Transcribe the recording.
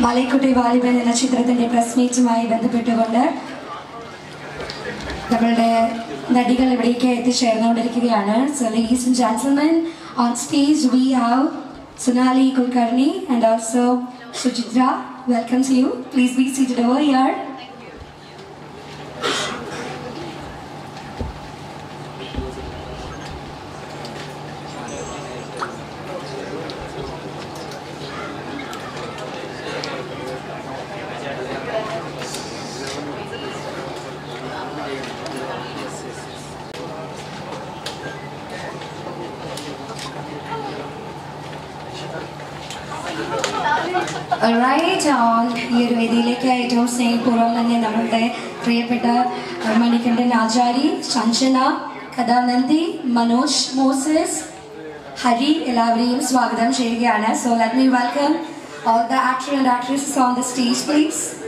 മലൈക്കുട്ടി വാലിബൻ എന്ന ചിത്രത്തിന്റെ പ്രസ് മീറ്റുമായി ബന്ധപ്പെട്ടുകൊണ്ട് നമ്മളുടെ നടികൾ ഇവിടേക്ക് എത്തിച്ചേർന്നുകൊണ്ടിരിക്കുകയാണ് so ladies and gentlemen on stage we have Sunali Kulkarni and also Suchitra welcome to you please be seated over here right on ഈ ഒരു വേദിയിലേക്ക് ഏറ്റവും സ്നേഹപൂർവ്വം തന്നെ നമ്മളുടെ പ്രിയപ്പെട്ട അഹ്, മണികണ്ഠൻ ആചാരി ചഞ്ചന കഥാനന്ദി മനോജ് മോസസ് ഹരി എല്ലാവരെയും സ്വാഗതം ചെയ്യുകയാണ് so let me welcome all the actor and actresses on the stage please